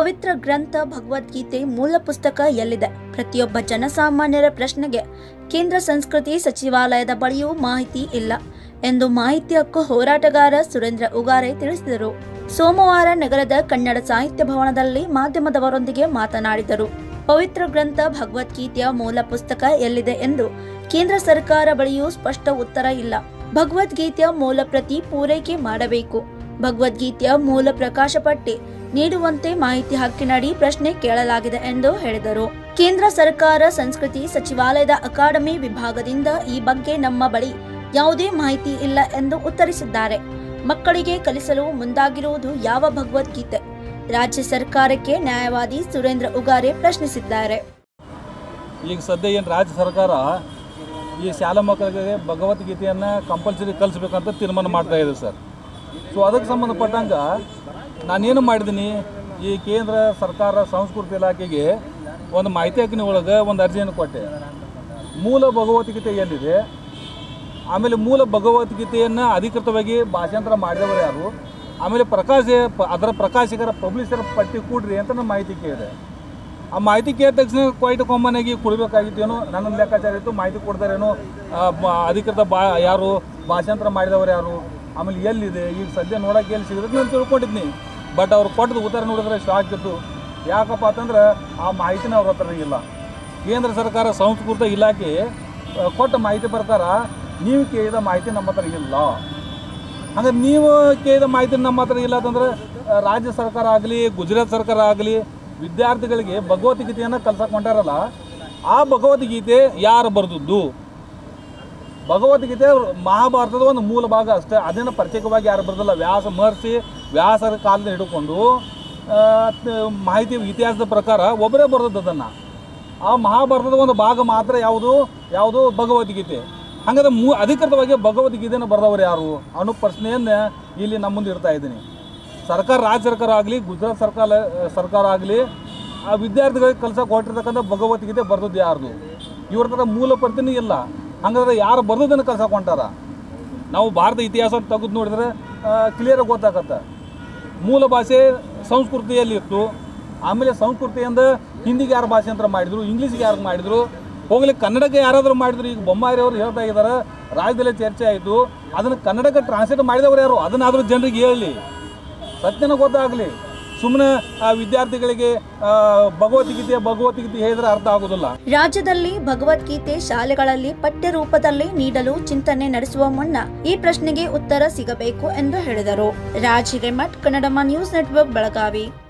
ಪವಿತ್ರ ಗ್ರಂಥ ಭಗವದ್ಗೀತೆ ಮೂಲ ಪುಸ್ತಕ ಎಲ್ಲಿದೆ ಪ್ರತಿಯೊಬ್ಬ ಜನಸಾಮಾನ್ಯರ ಪ್ರಶ್ನೆಗೆ ಕೇಂದ್ರ ಸಂಸ್ಕೃತಿ ಸಚಿವಾಲಯದ ಬಳಿಯೂ ಮಾಹಿತಿ ಇಲ್ಲ ಎಂದು ಮಾಹಿತಿ ಹಕ್ಕು ಹೋರಾಟಗಾರ ಸುರೇಂದ್ರ ಉಗಾರೆ ತಿಳಿಸಿದರು ಸೋಮವಾರ ನಗರದ ಕನ್ನಡ ಸಾಹಿತ್ಯ ಭವನದಲ್ಲಿ ಮಾಧ್ಯಮದವರೊಂದಿಗೆ ಮಾತನಾಡಿದರು ಪವಿತ್ರ ಗ್ರಂಥ ಭಗವದ್ಗೀತೆಯ ಮೂಲ ಪುಸ್ತಕ ಎಲ್ಲಿದೆ ಎಂದು ಕೇಂದ್ರ ಸರ್ಕಾರ ಬಳಿಯೂ ಸ್ಪಷ್ಟ ಉತ್ತರ ಇಲ್ಲ ಭಗವದ್ಗೀತೆಯ ಮೂಲ ಪ್ರತಿ ಪೂರೈಕೆ ಮಾಡಬೇಕು ಭಗವದ್ಗೀತೆಯ ಮೂಲ ಪ್ರಕಾಶ ಪಟ್ಟಿ ನೀಡುವಂತೆ ಮಾಹಿತಿ ಹಕ್ಕಿನಡಿ ಪ್ರಶ್ನೆ ಕೇಳಲಾಗಿದೆ ಎಂದು ಹೇಳಿದರು ಕೇಂದ್ರ ಸರ್ಕಾರ ಸಂಸ್ಕೃತಿ ಸಚಿವಾಲಯದ ಅಕಾಡೆಮಿ ವಿಭಾಗದಿಂದ ಈ ಬಗ್ಗೆ ನಮ್ಮ ಬಳಿ ಯಾವುದೇ ಮಾಹಿತಿ ಇಲ್ಲ ಎಂದು ಉತ್ತರಿಸಿದ್ದಾರೆ ಮಕ್ಕಳಿಗೆ ಕಲಿಸಲು ಮುಂದಾಗಿರುವುದು ಯಾವ ಭಗವದ್ಗೀತೆ ರಾಜ್ಯ ಸರ್ಕಾರಕ್ಕೆ ನ್ಯಾಯವಾದಿ ಸುರೇಂದ್ರ ಉಗಾರೆ ಪ್ರಶ್ನಿಸಿದ್ದಾರೆ ಈಗ ಸದ್ಯ ಏನು ರಾಜ್ಯ ಸರ್ಕಾರ ಈ ಶಾಲಾ ಮಕ್ಕಳಿಗೆ ಭಗವದ್ಗೀತೆಯನ್ನು ಕಂಪಲ್ಸರಿ ಕಲಿಸ್ಬೇಕಂತ ತೀರ್ಮಾನ ಮಾಡ್ತಾ ಇದೆ ಸರ್ ಸೊ ಅದಕ್ಕೆ ಸಂಬಂಧಪಟ್ಟಂಗೆ ನಾನೇನು ಮಾಡಿದ್ದೀನಿ ಈ ಕೇಂದ್ರ ಸರ್ಕಾರ ಸಂಸ್ಕೃತಿ ಇಲಾಖೆಗೆ ಒಂದು ಮಾಹಿತಿ ಹಕ್ಕಿನ ಒಳಗೆ ಒಂದು ಅರ್ಜಿಯನ್ನು ಕೊಟ್ಟೆ ಮೂಲ ಭಗವದ್ಗೀತೆ ಎಲ್ಲಿದೆ ಆಮೇಲೆ ಮೂಲ ಭಗವದ್ಗೀತೆಯನ್ನು ಅಧಿಕೃತವಾಗಿ ಭಾಷಾಂತರ ಮಾಡಿದವರು ಯಾರು ಆಮೇಲೆ ಪ್ರಕಾಶ ಪ- ಅದರ ಪ್ರಕಾಶಕರ ಪಬ್ಲಿಷರ್ ಪಟ್ಟಿ ಕೊಡ್ರಿ ಅಂತ ನಾನು ಮಾಹಿತಿ ಕೇಳಿದೆ ಆ ಮಾಹಿತಿ ಕೇಳಿದ ತಕ್ಷಣ ಕ್ವೈಟ್ ಕಾಮನ್ ಆಗಿ ಕೊಡಬೇಕಾಗಿತ್ತೇನೋ ನನ್ನ ಲೆಕ್ಕಾಚಾರ ಇತ್ತು ಮಾಹಿತಿ ಕೊಡ್ತಾರೇನೋ ಆ, ಬ- ಅಧಿಕೃತ ಬಾ ಯಾರು ಭಾಷಾಂತರ ಮಾಡಿದವರು ಯಾರು ಆಮೇಲೆ ಎಲ್ಲಿದೆ ಈಗ ಸದ್ಯ ನೋಡೋಕೆ ಎಲ್ಲಿ ಸಿಗುತ್ತೆ ನಾನು ತಿಳ್ಕೊಂಡಿದ್ನಿ ಬಟ್ ಅವ್ರು ಕೊಟ್ಟದ ಉತ್ತರ ನೋಡಿದ್ರೆ ಶಾಕ್ ಇತ್ತು ಯಾಕಪ್ಪ ಅಂತಂದ್ರೆ ಆ ಮಾಹಿತಿನ ಅವ್ರ ಹತ್ರ ಇಲ್ಲ ಕೇಂದ್ರ ಸರ್ಕಾರ ಸಂಸ್ಕೃತ ಇಲಾಖೆ ಆ, ಕೊಟ್ಟ ಮಾಹಿತಿ ಪ್ರಕಾರ ನೀವು ಕೇಳಿದ ಮಾಹಿತಿ ನಮ್ಮ ಹತ್ರ ಇಲ್ಲ ಹಂಗಾರೆ ನೀವು ಕೇಳಿದ ಮಾಹಿತಿ ನಮ್ಮ ಹತ್ರ ಇಲ್ಲ ಅಂತಂದ್ರೆ ಆ, ರಾಜ್ಯ ಸರ್ಕಾರ ಆಗಲಿ ಗುಜರಾತ್ ಸರ್ಕಾರ ಆಗಲಿ ವಿದ್ಯಾರ್ಥಿಗಳಿಗೆ ಭಗವದ್ಗೀತೆಯನ್ನು ಕಲ್ಸಕ್ಕೆ ಹೊಂಟಾರಲ್ಲ ಆ ಭಗವದ್ಗೀತೆ ಯಾರು ಬರೆದದ್ದು ಭಗವದ್ಗೀತೆ ಮಹಾಭಾರತದ ಒಂದು ಮೂಲ ಭಾಗ ಅಷ್ಟೇ ಅದನ್ನು ಪ್ರತ್ಯೇಕವಾಗಿ ಯಾರು ಬರೆದಿಲ್ಲ ವ್ಯಾಸ ಮಹರ್ಷಿ ವ್ಯಾಸರ ಕಾಲದಿಂದ ಹಿಡ್ಕೊಂಡು ಆ, ತ- ಮಾಹಿತಿ ಇತಿಹಾಸದ ಪ್ರಕಾರ ಒಬ್ಬರೇ ಬರೆದದ್ದು ಅದನ್ನು ಆ ಮಹಾಭಾರತದ ಒಂದು ಭಾಗ ಮಾತ್ರ ಯಾವುದು ಯಾವುದು ಭಗವದ್ಗೀತೆ ಹಾಗಾದ್ರೆ ಮೂ ಅಧಿಕೃತವಾಗಿ ಭಗವದ್ಗೀತೆಯನ್ನು ಬರೆದವರು ಯಾರು ಅನ್ನೋ ಪ್ರಶ್ನೆಯನ್ನು ಇಲ್ಲಿ ನಮ್ಮ ಮುಂದೆ ಇಡ್ತಾ ಇದ್ದೀನಿ ಸರ್ಕಾರ ರಾಜ್ಯ ಸರ್ಕಾರ ಆಗಲಿ ಗುಜರಾತ್ ಸರ್ಕಾರ ಸರ್ಕಾರ ಆಗಲಿ ಆ ವಿದ್ಯಾರ್ಥಿಗಳಿಗೆ ಕಲ್ಸಕ್ಕೆ ಹೊರಟಿರ್ತಕ್ಕಂಥ ಭಗವದ್ಗೀತೆ ಬರೆದದ್ದು ಯಾರ್ದು ಇವ್ರ ಹತ್ರ ಮೂಲ ಪ್ರತಿನೇ ಇಲ್ಲ ಹಂಗಾದ್ರೆ ಯಾರು ಬರೆದದನ್ನು ಕಲ್ಸಕ್ಕೆ ಹೊಂಟಾರ ನಾವು ಭಾರತ ಇತಿಹಾಸ ತೆಗೆದು ನೋಡಿದ್ರೆ ಕ್ಲಿಯರಾಗಿ ಗೊತ್ತಾಗತ್ತೆ ಮೂಲ ಭಾಷೆ ಸಂಸ್ಕೃತಿಯಲ್ಲಿ ಇತ್ತು ಆಮೇಲೆ ಸಂಸ್ಕೃತಿಯಿಂದ ಹಿಂದಿಗೆ ಯಾರು ಭಾಷಾಂತರ ಮಾಡಿದ್ರು ಇಂಗ್ಲೀಷ್ಗೆ ಯಾರು ಮಾಡಿದ್ರು ಹೋಗ್ಲಿ ಕನ್ನಡಕ್ಕೆ ಯಾರಾದರೂ ಮಾಡಿದ್ರು ಈಗ ಬೊಮ್ಮಾರಿ ಅವರು ಹೇಳ್ತಾ ಇದ್ದಾರೆ ರಾಜ್ಯದಲ್ಲೇ ಚರ್ಚೆ ಆಯಿತು ಅದನ್ನು ಕನ್ನಡಕ್ಕೆ ಟ್ರಾನ್ಸ್ಲೇಟ್ ಮಾಡಿದವರು ಯಾರು ಅದನ್ನಾದರೂ ಜನರಿಗೆ ಹೇಳಲಿ ಸತ್ಯನ ಗೊತ್ತಾಗಲಿ ಸುಮ್ಮನೆ ಆ ವಿದ್ಯಾರ್ಥಿಗಳಿಗೆ ಆ, ಭಗವದ್ಗೀತೆ ಭಗವದ್ಗೀತೆ ಹೇಳಿದ್ರೆ ಅರ್ಥ ಆಗೋದಿಲ್ಲ ರಾಜ್ಯದಲ್ಲಿ ಭಗವದ್ಗೀತೆ ಶಾಲೆಗಳಲ್ಲಿ ಪಠ್ಯ ರೂಪದಲ್ಲಿ ನೀಡಲು ಚಿಂತನೆ ನಡೆಸುವ ಮುನ್ನ ಈ ಪ್ರಶ್ನೆಗೆ ಉತ್ತರ ಸಿಗಬೇಕು ಎಂದು ಹೇಳಿದರು ರಾಜ್ ಹಿರೇಮಠ್ ಕನ್ನಡಮ ನ್ಯೂಸ್ ನೆಟ್ವರ್ಕ್ ಬೆಳಗಾವಿ